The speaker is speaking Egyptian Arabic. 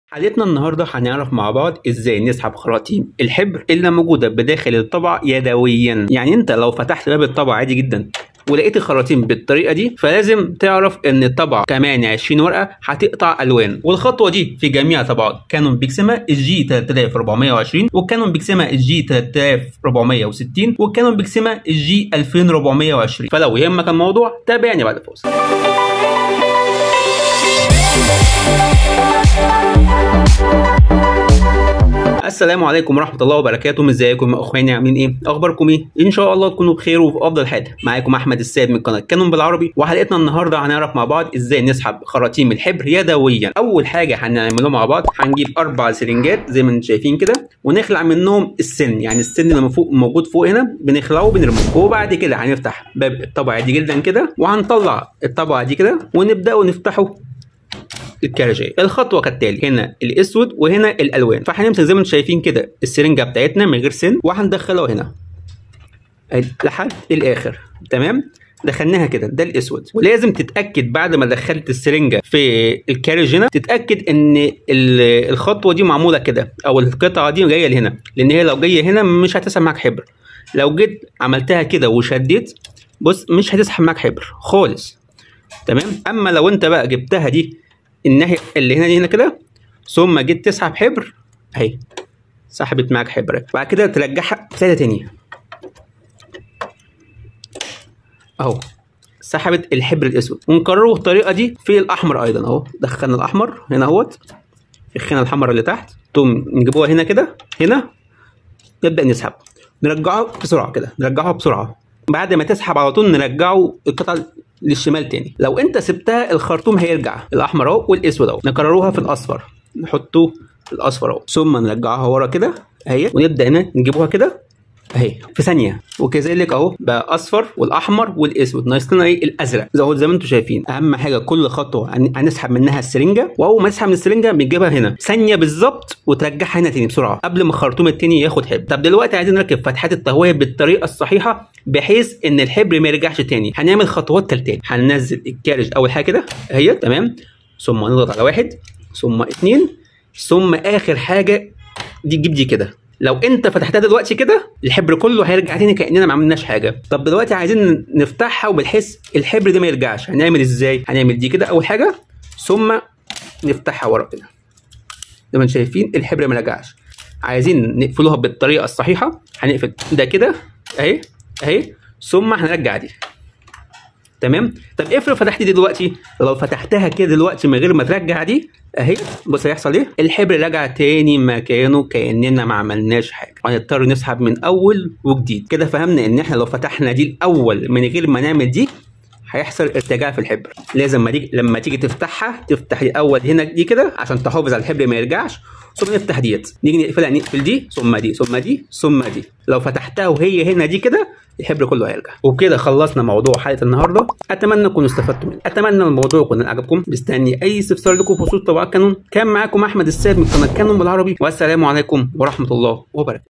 حلقتنا النهارده هنعرف مع بعض ازاي نسحب خراطيم الحبر اللي موجوده بداخل الطبعه يدويا يعني انت لو فتحت باب الطبعه عادي جدا ولقيت الخراطيم بالطريقه دي فلازم تعرف ان الطبعه كمان 20 ورقه هتقطع الوان والخطوه دي في جميع طبعات كانون بيكسيما الجي 3420 والكانون بيكسيما الجي 3460 والكانون بيكسيما الجي 2420 فلو يهمك الموضوع تابعني بعد الفاصل السلام عليكم ورحمه الله وبركاته ازيكم يا اخواني عاملين ايه اخباركم ايه ان شاء الله تكونوا بخير وفي افضل حال معاكم احمد السيد من قناه كانون بالعربي وحلقتنا النهارده هنعرف مع بعض ازاي نسحب خراطيم الحبر يدويا اول حاجه هنعمله مع بعض هنجيب اربع سرنجات زي ما انتم شايفين كده ونخلع منهم السن يعني السن اللي فوق موجود فوق هنا بنخلعه وبنرميه وبعد كده هنفتح باب الطبعه عادي جدا كده وهنطلع الطبعه دي كده ونبداوا نفتحه الكارجيه الخطوه كالتالي هنا الاسود وهنا الالوان فهنمسك زي ما انتم شايفين كده السرنجه بتاعتنا من غير سن وهندخلها هنا لحد الاخر تمام دخلناها كده ده الاسود ولازم تتاكد بعد ما دخلت السرنجه في الكارج هنا تتاكد ان الخطوه دي معموله كده او القطعه دي جايه لهنا لان هي لو جايه هنا مش هتسحب معاك حبر لو جيت عملتها كده وشديت بص مش هتسحب معاك حبر خالص تمام اما لو انت بقى جبتها دي الناحيه اللي هنا دي هنا كده ثم جيت تسحب حبر اهي سحبت معاك حبر بعد كده ترجعها ابتدى تاني اهو سحبت الحبر الاسود ونكرره الطريقه دي في الاحمر ايضا اهو دخلنا الاحمر هنا اهوت الخانه الحمراء اللي تحت تقوم نجيبوها هنا كده هنا نبدا نسحب نرجعه بسرعه كده نرجعه بسرعه بعد ما تسحب على طول نرجعه القطعه للشمال تاني لو انت سبتها الخرطوم هيرجع الاحمر اهو والاسود اهو نكرروها في الاصفر نحطه في الاصفر اهو ثم نرجعها ورا كده اهي ونبدا هنا نجيبوها كده اهي في ثانيه وكذلك اهو بقى اصفر والاحمر والاسود ناقص لنا ايه الازرق زي زي ما انتم شايفين اهم حاجه كل خطوه هنسحب منها السرنجه واول ما نسحب من السرنجه بنجيبها هنا ثانيه بالظبط وترجعها هنا تاني بسرعه قبل ما الخرطوم التاني ياخد حبر طب دلوقتي عايزين نركب فتحات التهويه بالطريقه الصحيحه بحيث ان الحبر ما يرجعش تاني هنعمل خطوات كالتالي هننزل الكارج اول حاجه كده اهي تمام ثم نضغط على واحد ثم اتنين ثم اخر حاجه دي تجيب دي كده لو انت فتحتها دلوقتي كده الحبر كله هيرجع تاني كاننا ما عملناش حاجه طب دلوقتي عايزين نفتحها وبالحيث الحبر ده ما يرجعش هنعمل ازاي هنعمل دي كده اول حاجه ثم نفتحها ورا كده زي ما انتم شايفين الحبر ما رجعش عايزين نقفلوها بالطريقه الصحيحه هنقفل ده كده اهي اهي ثم هنرجع دي تمام طب افرض فتحت دي دلوقتي لو فتحتها كده دلوقتي من غير ما ترجع دي اهي بص هيحصل ايه الحبر رجع تاني مكانه كاننا ما عملناش حاجه هنضطر نسحب من اول وجديد كده فهمنا ان احنا لو فتحنا دي الاول من غير ما نعمل دي هيحصل ارتجاع في الحبر لازم ما تيجي لما تيجي تفتحها تفتح الاول هنا دي كده عشان تحافظ على الحبر ما يرجعش ثم نفتح ديت نيجي نقفلها نقفل دي ثم دي ثم دي ثم دي لو فتحتها وهي هنا دي كده الحبر كله هيرجع وبكده خلصنا موضوع حلقه النهارده اتمنى تكونوا استفدتوا منه اتمنى الموضوع يكون عجبكم مستني اي استفسار لكم بخصوص طبعات كانون كان معاكم احمد السيد من قناه كانون بالعربي والسلام عليكم ورحمه الله وبركاته